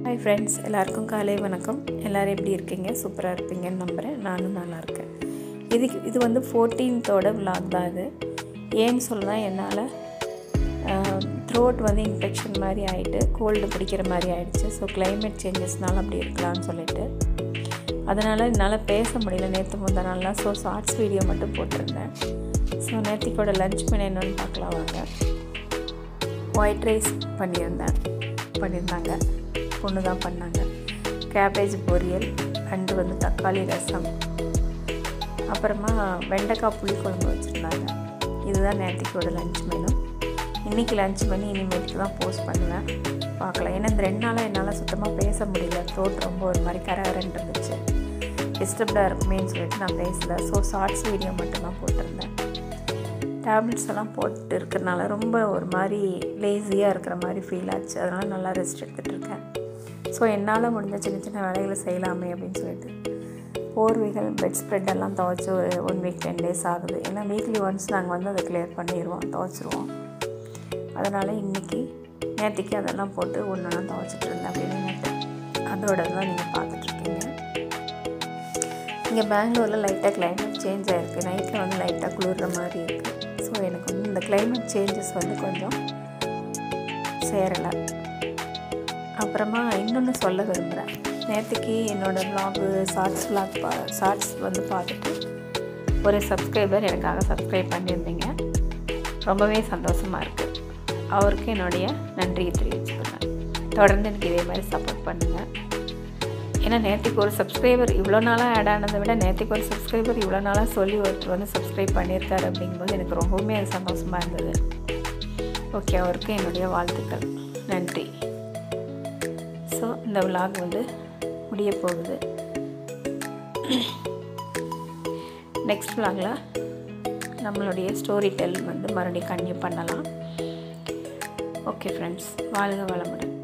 hi friends எல்லாருக்கும் காலை வணக்கம் எல்லோரும் எப்படி இருக்கீங்க சூப்பராக இருப்பீங்கன்னு நம்புகிறேன் நானும் நல்லா இருக்கேன் இதுக்கு இது வந்து ஃபோர்டீன்த்தோட vlog தான் இது ஏன்னு சொல்லலாம் என்னால் த்ரோட் வந்து இன்ஃபெக்ஷன் மாதிரி ஆகிட்டு கோல்டு பிடிக்கிற மாதிரி ஆயிடுச்சு ஸோ climate சேஞ்சஸ்னால அப்படி இருக்கலாம்னு சொல்லிட்டு அதனால் என்னால் பேச முடியல நேற்று முந்தா நாள்லாம் ஸோ ஷார்ட்ஸ் வீடியோ மட்டும் போட்டிருந்தேன் ஸோ நேத்திக்கோட லஞ்ச் மெனு என்னன்னு பார்க்கலாம் வாங்க ஒயிட் ரைஸ் பண்ணியிருந்தேன் பண்ணியிருந்தாங்க பொண்ணு தான் பண்ணாங்க கேபேஜ் பொரியல் அண்டு வந்து தக்காளி ரசம் அப்புறமா வெண்டைக்காய் புளிக்குழம்பு வச்சுருந்தாங்க இதுதான் நேற்றுக்கோட லஞ்ச் மெனு இன்றைக்கி லஞ்ச் மெனு இனிமேட்டுக்கு தான் போஸ்ட் பண்ணுவேன் பார்க்கலாம் ஏன்னா இந்த ரெண்டு நாளாக என்னால் சுத்தமாக பேச முடியல த்ரோட் ரொம்ப ஒரு மாதிரி கரகரன்னு இருந்துச்சு டிஸ்டர்ப்டாக இருக்குமேன்னு சொல்லிட்டு நான் பேசல ஸோ ஷார்ட்ஸ் வீடியோ மட்டும்தான் போட்டிருந்தேன் டேப்லெட்ஸ் எல்லாம் போட்டு இருக்கிறனால ரொம்ப ஒரு மாதிரி லேசியாக இருக்கிற மாதிரி ஃபீல் ஆச்சு அதனால் நல்லா ரெஸ்ட் எடுத்துகிட்டு இருக்கேன் ஸோ என்னால் முடிஞ்ச சின்ன சின்ன வேலைகளை செய்யலாமே அப்படின்னு சொல்லிட்டு போர்வைகள் பெட் ஸ்ப்ரெட் எல்லாம் துவைச்சி ஒரு ஒன் வீக் டென் டேஸ் ஆகுது ஏன்னா வீக்லி ஒன்ஸ் நாங்கள் வந்து அதை கிளியர் பண்ணிடுவோம் துவைச்சிருவோம் அதனால் இன்றைக்கி நேற்றுக்கு அதெல்லாம் போட்டு ஒன்று ஒன்றா துவைச்சிட்டு இருந்தேன் அப்படின்னு நேற்று அதோட தான் நீங்கள் பார்த்துட்ருக்கீங்க இங்கே பெங்களூரில் லைட்டாக கிளைமேட் சேஞ்ச் ஆகிருக்கு நைட்டில் வந்து லைட்டாக குளிர்ற மாதிரி இருக்குது ஸோ எனக்கு வந்து இந்த கிளைமேட் சேஞ்சஸ் வந்து கொஞ்சம் சேரலை அப்புறமா இன்னொன்று சொல்ல விரும்புகிறேன் நேற்றுக்கு என்னோடய vlog ஷார்ட்ஸ் vlog பா ஷார்ட்ஸ் வந்து பார்த்துட்டு ஒரு சப்ஸ்கிரைபர் எனக்காக சப்ஸ்கிரைப் பண்ணியிருந்தீங்க ரொம்பவே சந்தோஷமாக இருக்குது அவருக்கு என்னுடைய நன்றியை தெரிவிச்சுக்கிறேன் தொடர்ந்து எனக்கு இதே மாதிரி சப்போர்ட் பண்ணுங்கள் ஏன்னா நேற்றுக்கு ஒரு சப்ஸ்கிரைபர் இவ்வளோ நாளாக ஆட் ஆனதை விட நேற்றுக்கு ஒரு சப்ஸ்கிரைபர் இவ்வளோ நாளாக சொல்லி ஒருத்தர் வந்து சப்ஸ்கிரைப் பண்ணியிருக்காரு அப்படிங்கும்போது எனக்கு ரொம்பவுமே அது சந்தோஷமாக இருந்தது ஓகே அவருக்கு என்னுடைய வாழ்த்துக்கள் நன்றி ஸோ இந்த விலாக் வந்து முடிய போகுது நெக்ஸ்ட் விலாகில் நம்மளுடைய ஸ்டோரி டெல் வந்து மறுபடியும் கன்டினியூ பண்ணலாம் ஓகே ஃப்ரெண்ட்ஸ் வாழ்க வளமுடன்